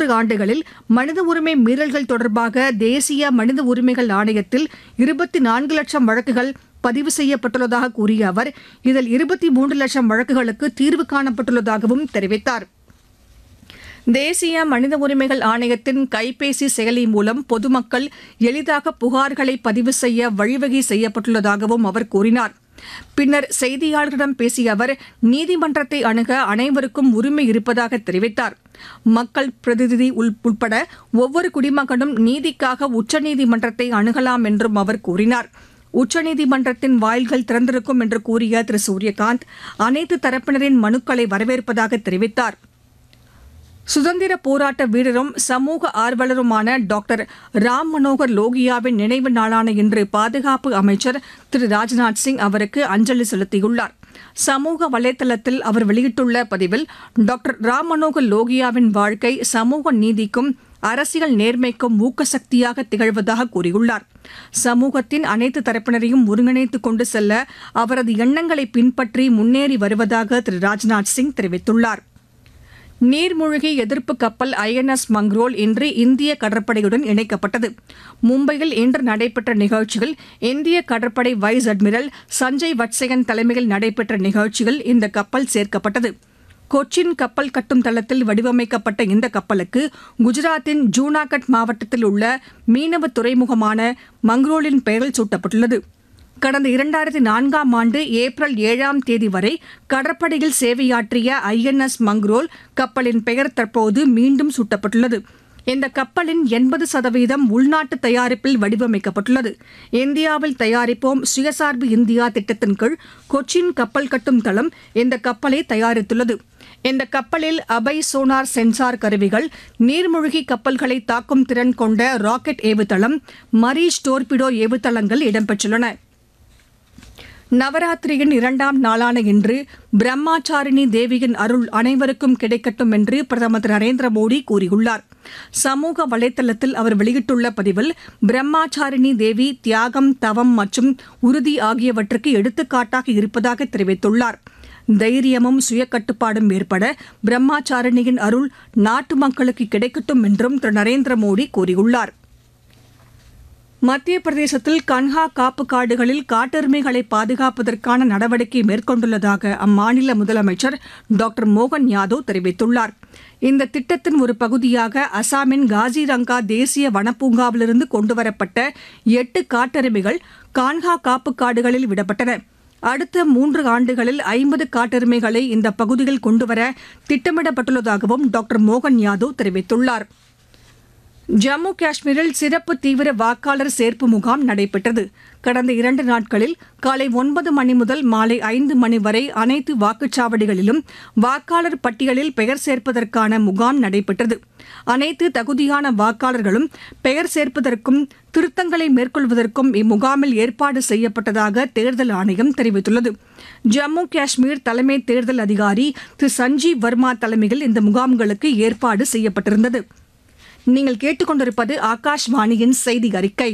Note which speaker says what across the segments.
Speaker 1: மூன்று ஆண்டுகளில் மனித உரிமை மீறல்கள் தொடர்பாக தேசிய மனித உரிமைகள் ஆணையத்தில் இருபத்தி நான்கு லட்சம் வழக்குகள் பதிவு செய்யப்பட்டுள்ளதாக கூறிய அவர் இதில் இருபத்தி மூன்று லட்சம் வழக்குகளுக்கு தீர்வு காணப்பட்டுள்ளதாகவும் தெரிவித்தார் தேசிய மனித உரிமைகள் ஆணையத்தின் கைபேசி செயலி மூலம் பொதுமக்கள் எளிதாக புகார்களை பதிவு செய்ய வழிவகை செய்யப்பட்டுள்ளதாகவும் அவர் கூறினார் பின்னர் செய்தியாளர்களிடம் பேசிய அவர் நீதிமன்றத்தை அணுக அனைவருக்கும் உரிமை இருப்பதாக தெரிவித்தார் மக்கள் பிரதிநிதி உள்- உட்பட ஒவ்வொரு குடிமகனும் நீதிக்காக உச்சநீதிமன்றத்தை அணுகலாம் என்றும் அவர் கூறினார் உச்சநீதிமன்றத்தின் வாயில்கள் திறந்திருக்கும் என்று கூறிய திரு சூரியகாந்த் அனைத்து தரப்பினரின் மனுக்களை வரவேற்பதாக தெரிவித்தார் சுதந்திர போராட்ட வீரரும் சமூக ஆர்வலருமான டாக்டர் ராம் மனோகர் லோகியாவின் நினைவு நாளான இன்று பாதுகாப்பு அமைச்சர் திரு ராஜ்நாத் சிங் அவருக்கு அஞ்சலி செலுத்தியுள்ளார் சமூக வலைதளத்தில் அவர் வெளியிட்டுள்ள பதிவில் டாக்டர் ராம் மனோகர் லோகியாவின் வாழ்க்கை சமூக நீதிக்கும் அரசியல் நேர்மைக்கும் ஊக்கசக்தியாக திகழ்வதாக கூறியுள்ளார் சமூகத்தின் அனைத்து தரப்பினரையும் ஒருங்கிணைத்துக் கொண்டு செல்ல அவரது எண்ணங்களை பின்பற்றி முன்னேறி வருவதாக திரு ராஜ்நாத் சிங் தெரிவித்துள்ளார் நீர்மூழ்கி எதிர்ப்பு கப்பல் ஐஎன்எஸ் மங்ரோல் இன்று இந்திய கடற்படையுடன் இணைக்கப்பட்டது மும்பையில் இன்று நடைபெற்ற நிகழ்ச்சியில் இந்திய கடற்படை வைஸ் அட்மிரல் சஞ்சய் வட்சயன் தலைமையில் நடைபெற்ற நிகழ்ச்சியில் இந்த கப்பல் சேர்க்கப்பட்டது கொச்சின் கப்பல் கட்டும் தளத்தில் வடிவமைக்கப்பட்ட இந்த கப்பலுக்கு குஜராத்தின் ஜூனாகட் மாவட்டத்தில் உள்ள மீனவ துறைமுகமான மங்ரோலின் பெயரில் சூட்டப்பட்டுள்ளது கடந்த இரண்டாயிரத்தி நான்காம் ஆண்டு ஏப்ரல் ஏழாம் தேதி வரை கடற்படையில் சேவையாற்றிய ஐஎன்எஸ் மங்ரோல் கப்பலின் பெயர் தற்போது மீண்டும் சூட்டப்பட்டுள்ளது இந்த கப்பலின் எண்பது சதவீதம் உள்நாட்டு தயாரிப்பில் வடிவமைக்கப்பட்டுள்ளது இந்தியாவில் தயாரிப்போம் சுயசார்பு இந்தியா திட்டத்தின் கீழ் கொச்சின் கப்பல் கட்டும் தளம் இந்த கப்பலை தயாரித்துள்ளது இந்த கப்பலில் அபை சோனார் சென்சார் கருவிகள் நீர்மூழ்கி கப்பல்களை தாக்கும் திறன் கொண்ட ராக்கெட் ஏவுதளம் மரீஷ் டோர்பிடோ ஏவுதளங்கள் இடம்பெற்றுள்ளன நவராத்திரியின் இரண்டாம் நாளான இன்று பிரம்மாச்சாரிணி தேவியின் அருள் அனைவருக்கும் கிடைக்கட்டும் என்று பிரதமர் திரு நரேந்திர மோடி கூறியுள்ளார் சமூக வலைதளத்தில் அவர் வெளியிட்டுள்ள பதிவில் பிரம்மாச்சாரிணி தேவி தியாகம் தவம் மற்றும் உறுதி ஆகியவற்றுக்கு எடுத்துக்காட்டாக இருப்பதாக தெரிவித்துள்ளார் தைரியமும் சுயக்கட்டுப்பாடும் ஏற்பட பிரம்மாச்சாரிணியின் அருள் நாட்டு மக்களுக்கு கிடைக்கட்டும் என்றும் திரு நரேந்திர மோடி கூறியுள்ளார் மத்திய பிரதேசத்தில் கன்ஹா காப்பு காடுகளில் காட்டெருமைகளை பாதுகாப்பதற்கான நடவடிக்கை மேற்கொண்டுள்ளதாக அம்மாநில முதலமைச்சர் டாக்டர் மோகன் யாதவ் தெரிவித்துள்ளார் இந்த திட்டத்தின் ஒரு பகுதியாக அசாமின் காசிரங்கா தேசிய வனப்பூங்காவிலிருந்து கொண்டுவரப்பட்ட எட்டு காட்டெருமைகள் கான்ஹா காப்பு காடுகளில் விடப்பட்டன அடுத்த மூன்று ஆண்டுகளில் ஐம்பது காட்டெருமைகளை இந்த பகுதியில் கொண்டுவர திட்டமிடப்பட்டுள்ளதாகவும் டாக்டர் மோகன் யாதவ் தெரிவித்துள்ளார் ஜம்மு காஷ்மீரில் சிறப்பு தீவிர வாக்காளர் சேர்ப்பு முகாம் நடைபெற்றது கடந்த இரண்டு நாட்களில் காலை ஒன்பது மணி முதல் மாலை ஐந்து மணி வரை அனைத்து வாக்குச்சாவடிகளிலும் வாக்காளர் பட்டியலில் பெயர் சேர்ப்பதற்கான முகாம் நடைபெற்றது அனைத்து தகுதியான வாக்காளர்களும் பெயர் சேர்ப்பதற்கும் திருத்தங்களை மேற்கொள்வதற்கும் இம்முகாமில் ஏற்பாடு செய்யப்பட்டதாக தேர்தல் ஆணையம் தெரிவித்துள்ளது ஜம்மு காஷ்மீர் தலைமை தேர்தல் அதிகாரி திரு சஞ்சீவ் வர்மா தலைமையில் இந்த முகாம்களுக்கு ஏற்பாடு செய்யப்பட்டிருந்தது நீங்கள் கேட்டுக்கொண்டிருப்பது ஆகாஷ்வாணியின் செய்தி அறிக்கை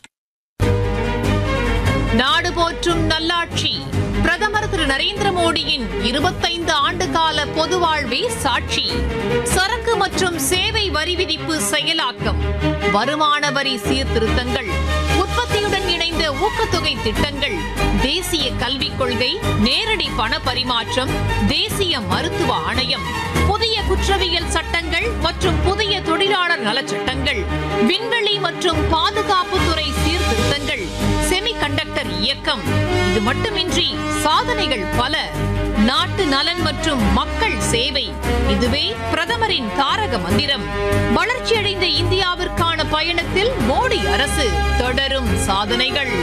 Speaker 2: நாடு போற்றும் நல்லாட்சி பிரதமர் திரு நரேந்திர மோடியின் இருபத்தைந்து ஆண்டு கால பொது வாழ்வே சாட்சி சரக்கு மற்றும் சேவை வரி விதிப்பு செயலாக்கம் வருமான வரி சீர்திருத்தங்கள் உற்பத்தியுடன் இணைந்த ஊக்கத்தொகை திட்டங்கள் தேசிய கல்விக் கொள்கை நேரடி பண பரிமாற்றம் தேசிய மருத்துவ ஆணையம் புதிய குற்றவியல் சட்டங்கள் மற்றும் புதிய தொழிலாளர் நலச்சட்டங்கள் விண்வெளி மற்றும் பாதுகாப்புத்துறை சீர்திருத்தங்கள் செமிகண்டக்டர் இயக்கம் இது மட்டுமின்றி சாதனைகள் பல நாட்டு நலன் மற்றும் மக்கள் சேவை இதுவே பிரதமரின் தாரக மந்திரம் வளர்ச்சியடைந்த இந்தியாவிற்கான பயணத்தில் மோடி அரசு தொடரும் சாதனைகள்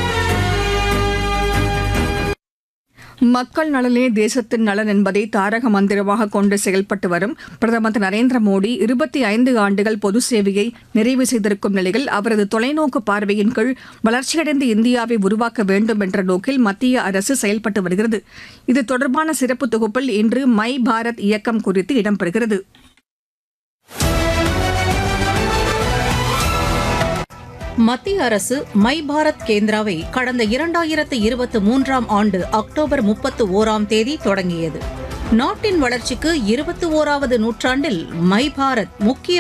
Speaker 1: மக்கள் நலனே தேசத்தின் நலன் என்பதை தாரக மந்திரமாக கொண்டு செயல்பட்டு வரும் பிரதமர் திரு நரேந்திர மோடி இருபத்தி ஐந்து ஆண்டுகள் பொது சேவையை நிறைவு செய்திருக்கும் நிலையில் அவரது தொலைநோக்கு பார்வையின் கீழ் வளர்ச்சியடைந்த இந்தியாவை உருவாக்க வேண்டும் என்ற நோக்கில் மத்திய அரசு செயல்பட்டு வருகிறது இது தொடர்பான சிறப்பு தொகுப்பில் இன்று மை பாரத் இயக்கம் குறித்து இடம்பெறுகிறது
Speaker 3: மத்திய அரசு மை பாரத் கேந்திராவை கடந்த இரண்டாயிரத்து இருபத்தி மூன்றாம் ஆண்டு அக்டோபர் முப்பத்து ஓராம் தேதி தொடங்கியது நாட்டின் வளர்ச்சிக்கு இருபத்தி ஓராவது நூற்றாண்டில் மை பாரத் முக்கிய